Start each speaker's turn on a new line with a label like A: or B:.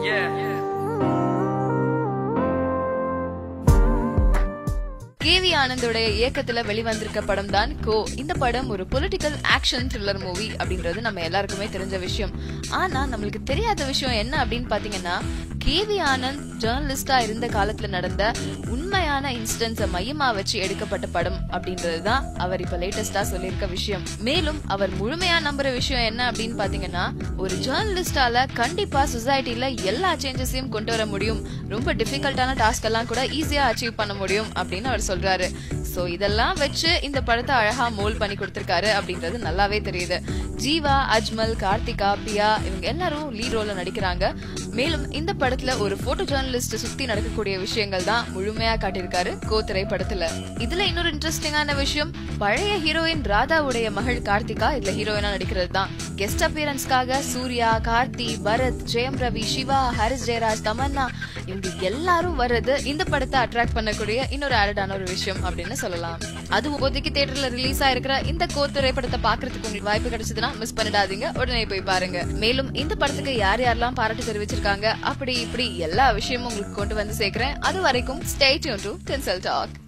A: KV ஆனந்தோடைய இயக்கத்துல வெளிவந்திருக்க படம் தான் கோ இந்த படம் ஒரு பொலிட்டிக்கல் ஆக்ஷன் த்ரில்லர் மூவி அப்படின்றது நம்ம எல்லாருக்குமே தெரிஞ்ச விஷயம் ஆனா நம்மளுக்கு தெரியாத விஷயம் என்ன அப்படின்னு பாத்தீங்கன்னா கேவி ஆனந்த் ஜேர்னலிஸ்டா இருந்த காலத்துல நடந்த உண்மையான இன்சிடென்ட்ஸை மையமா வச்சு எடுக்கப்பட்ட படம் அப்படின்றது தான் அவர் இப்ப லேட்டஸ்டா சொல்லியிருக்க விஷயம் மேலும் அவர் முழுமையா நம்புற விஷயம் என்ன அப்படின்னு பாத்தீங்கன்னா ஒரு ஜேர்னலிஸ்டால கண்டிப்பா சொசைட்டில எல்லா சேஞ்சஸையும் கொண்டு வர முடியும் ரொம்ப டிஃபிகல்ட்டான டாஸ்க் எல்லாம் கூட ஈஸியா அச்சீவ் பண்ண முடியும் அப்படின்னு அவர் சொல்றாரு சோ இதெல்லாம் வச்சு இந்த படத்தை அழகா மோல் பண்ணி கொடுத்திருக்காரு அப்படின்றது நல்லாவே தெரியுது ஜீவா அஜ்மல் கார்த்திகா பியா இவங்க எல்லாரும் லீட் ரோல்ல நடிக்கிறாங்க மேலும் இந்த படத்துல ஒரு போட்டோ ஜேர்னலிஸ்ட் சுத்தி நடக்கக்கூடிய விஷயங்கள் தான் முழுமையா காட்டியிருக்காரு கோ திரைப்படத்துல இதுல இன்னொரு இன்ட்ரெஸ்டிங்கான விஷயம் பழைய ஹீரோயின் ராதாவுடைய மகள் கார்த்திகா இதுல ஹீரோயினா நடிக்கிறது தான் கெஸ்ட் அப்பியரன்ஸ்க்காக சூர்யா கார்த்தி பரத் ஜெயம் ரவி சிவா ஹரிஸ் ஜெயராஜ் தமன்னா இவங்க எல்லாரும் வர்றது இந்த படத்தை அட்ராக்ட் பண்ணக்கூடிய இன்னொரு ஆடடான ஒரு விஷயம் அப்படின்னு சொல்லலாம் அது இப்போதைக்கு தியேட்டர்ல ரிலீஸ் ஆயிருக்கிற இந்த கோ திரைப்படத்தை பாக்குறதுக்கு உங்களுக்கு வாய்ப்பு கிடைச்சதுன்னா மிஸ் பண்ணிடாதீங்க உடனே போய் பாருங்க மேலும் இந்த படத்துக்கு யார் யாரெல்லாம் பாராட்டு தெரிவிச்சிருக்காங்க அப்படி இப்படி எல்லா விஷயமும் உங்களுக்கு கொண்டு வந்து சேர்க்கிறேன் அது வரைக்கும் stay tuned to Denzel talk